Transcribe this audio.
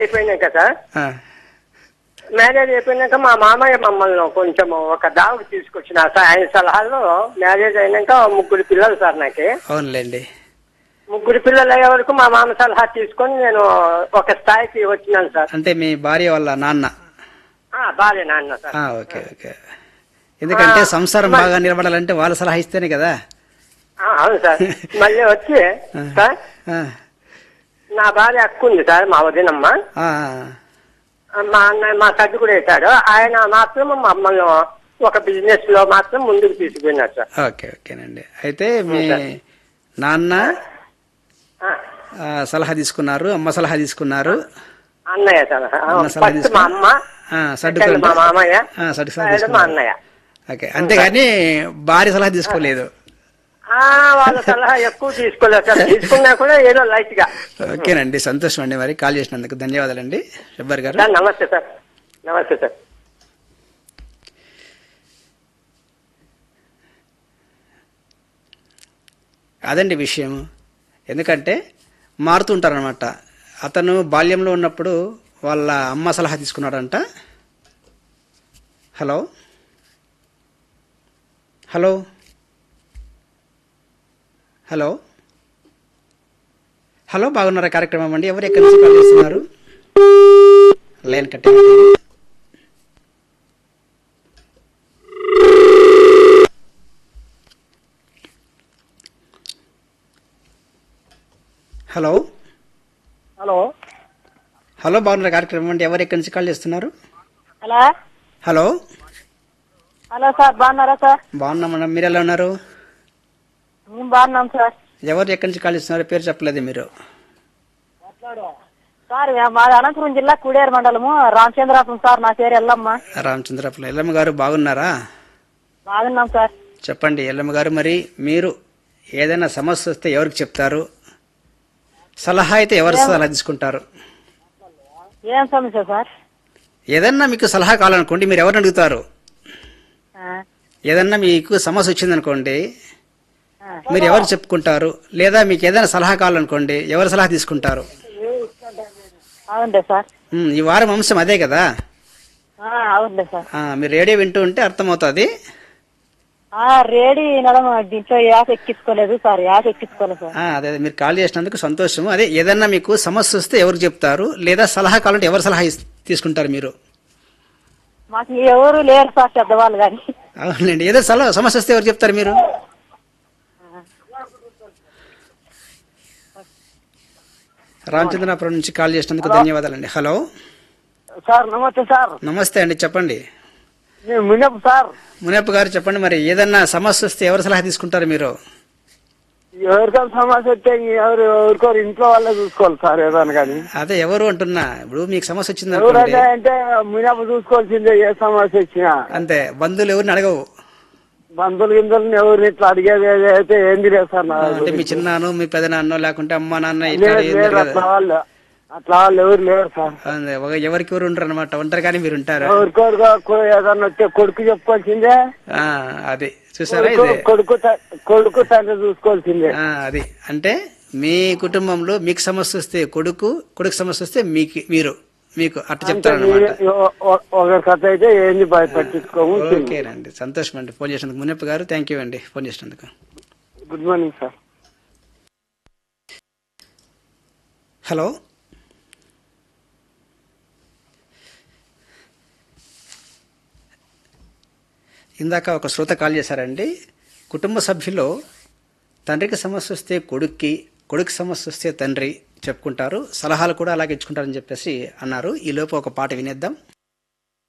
అయిపోయినాక సార్ ఆ, మ్యారేజ్ అయిపోయినాక మా మామయ్య మమ్మల్ని కొంచెం ఒక దావుకు తీసుకొచ్చిన సార్ ఆయన సలహాలో మ్యారేజ్ అయినాక ముగ్గురు పిల్లలు సార్ నాకు అవునులేండి ముగ్గురు పిల్లలు అయ్యే వరకు మా మామ సలహా తీసుకొని నేను ఒక స్థాయికి వచ్చినాను సార్ అంటే మీ భార్య వాళ్ళ నాన్న ఆ, బాలే నాన్న సార్ ఆ, ఓకే ఓకే ఎందుకంటే ఆ, సంసారం మరి- బాగా నిలబడాలంటే వాళ్ళ సలహా ఇస్తేనే కదా ఆ, అవును సార్ మళ్ళీ వచ్చి ఆ. సార్ ఆ, నా భార్య అక్కు ఉంది సార్ మా వదినమ్మ ఆ, మా అన్న మా సర్ది కూడా వేశాడు ఆయన మాత్రం మమ్మల్ని ఒక బిజినెస్ లో మాత్రం ముందుకు తీసుకుపోయినారు సార్ ఓకే ఓకేనండి అయితే మీ సార్. నాన్న ఆ, ఆ, సలహా తీసుకున్నారు అమ్మ సలహా తీసుకున్నారు అన్నయ్య సార్ అన్న సలహా ఫస్ట్ మా అమ్మ ఆ, సర్ది second కూడా- మా మామయ్య ఆ, సర్ది సలహా third మా తీసుకున్నారు. అన్నయ్య ఓకే అంతేగాని భార్య సలహా తీసుకోలేదు ఆ, వాళ్ళ సలహా ఎక్కువ తీసుకోలేదు సార్ తీసుకున్నా కూడా ఏదో లైట్ గా ఓకేనండి సంతోషం అండి మరి కాల్ చేసినందుకు ధన్యవాదాలండి షబ్బర్ గారు సార్ నమస్తే సార్ నమస్తే సార్ అదండి విషయం ఎందుకంటే మారుతుంటారనమాట అతను బాల్యంలో ఉన్నప్పుడు వాళ్ళ అమ్మ సలహా తీసుకున్నాడంట హలో హలో హలో హలో బాగున్నారా కార్యక్రమం అండి ఎవరు ఎక్కడి నుంచి కాల్ చేస్తున్నారు లైన్ కట్టే హలో హలో హలో బాగున్నారా కార్యక్రమం అండి ఎవరు ఎక్కడి నుంచి కాల్ చేస్తున్నారు హలో హలో హలో సార్ బాగున్నారా సార్ బాగున్నాం మేడం మీరు ఎలా ఉన్నారు మేము బాగున్నాం సార్ ఎవరు ఎక్కడి నుంచి కాల్ చేస్తున్నారు పేరు చెప్పలేదు మీరు సార్ మాది అనంతపురం జిల్లా కుడేరు మండలము రామచంద్రాపురం సార్ నా పేరు ఎల్లమ్మ రామచంద్రపురం ఎల్లమ్మ గారు బాగున్నారా బాగున్నాం సార్ చెప్పండి ఎల్లమ్మ గారు మరి మీరు ఏదైనా సమస్య వస్తే ఎవరికి చెప్తారు సలహా అయితే ఎవరు సలహా తీసుకుంటారు ఏం సమస్య సార్ ఏదన్నా మీకు సలహా కావాలనుకోండి మీరు ఎవరిని అడుగుతారు ఆ, ఏదన్నా మీకు సమస్య వచ్చిందనుకోండి ఆ. మీరు ఎవరు చెప్పుకుంటారు లేదా మీకు ఏదైనా సలహా కావాలనుకోండి ఎవరు సలహా తీసుకుంటారు అవునులే సార్ ఉమ్, ఈ వారం అంశం అదే కదా ఆ, అవునులే సార్ ఆ, మీరు రేడియో వింటూ ఉంటే అర్థమవుతుంది ఆ రేడి నడమ దీంట్లో యాప్ ఎక్కించుకోలేదు సార్ యాప్ ఎక్కించుకోలేదు సార్ ఆ, అదే అదే మీరు కాల్ చేసినందుకు సంతోషం అదే ఏదన్నా మీకు సమస్య వస్తే ఎవరికి చెప్తారు లేదా సలహా కావాలంటే ఎవరు సలహా ఇస్- తీసుకుంటారు మీరు మాకు ఎవరు లేరు సార్ పెద్దవాళ్ళు కానీ అవునండి ఏదో సలహా సమస్య వస్తే ఎవరు చెప్తారు మీరు రామచంద్రాపురం నుంచి కాల్ చేసినందుకు ధన్యవాదాలండి హలో సార్ నమస్తే సార్ నమస్తే అండి చెప్పండి నేను మునపు సార్ మునప్ప గారు చెప్పండి మరి ఏదన్నా సమస్య వస్తే ఎవరు సలహా తీసుకుంటారు మీరు ఎవరికైనా సమస్య వస్తే ఎవరు ఎవరికోరు ఇంట్లో వాళ్ళే చూసుకోవాలి సార్ ఏదైనా కానీ అదే ఎవరు అంటున్నా ఇప్పుడు మీకు సమస్య వచ్చింది ఎవరైనా అనుకోండి అంటే మునపు చూసుకోవాల్సిందే ఏ సమస్య వచ్చినా అంతే బంధువులు ఎవరిని అడగవు బంధువులు గింజలు ఎవరిని ఇట్లా అడిగేది ఏది అయితే ఏంది లేదు సార్ నా అంటే మీ చిన్నాను మీ పెదనాన్నో లేకుంటే అమ్మ నాన్న ఇట్లా లేదు ఏం లేదు జరగదు. అట్లా వాళ్ళు అట్లా వాళ్ళు ఎవరు లేరు సార్ అదే, ఒక ఎవరికి ఎవరు ఉంటారు అనమాట ఉంటారు కానీ మీరు ఉంటారు ఎవరికోరుగా కొ- ఏదన్నా వస్తే కొడుకు చెప్పుకోవాల్సిందే ఆ, అది చూసారా కొడుకు ఇది కొడుకు త- కొడుకు తండ్రి చూసుకోవాల్సిందే ఆ, అది అంటే మీ కుటుంబంలో మీకు సమస్య వస్తే కొడుకు కొడుకు సమస్య వస్తే మీకు మీరు మీకు అట్ట అంటే చెప్తారనమాట మీ- ఒ- ఒ- ఒకరి కథ అయితే ఏంది భయ పట్టించుకోము ఓకేనండి సంతోషం అండి ఫోన్ చేసినందుకు మునప్ప గారు థ్యాంక్ యూ అండి ఫోన్ చేసినందుకు గుడ్ మార్నింగ్ సార్ హలో ఇందాక ఒక శ్రోత కాల్ చేశారండి కుటుంబ సభ్యులో తండ్రికి సమస్య వస్తే కొడుక్కి కొడుకు సమస్య వస్తే తండ్రి చెప్పుకుంటారు సలహాలు కూడా అలాగే ఇచ్చుకుంటారని చెప్పేసి అన్నారు ఈ లోపు ఒక పాట వినేద్దాం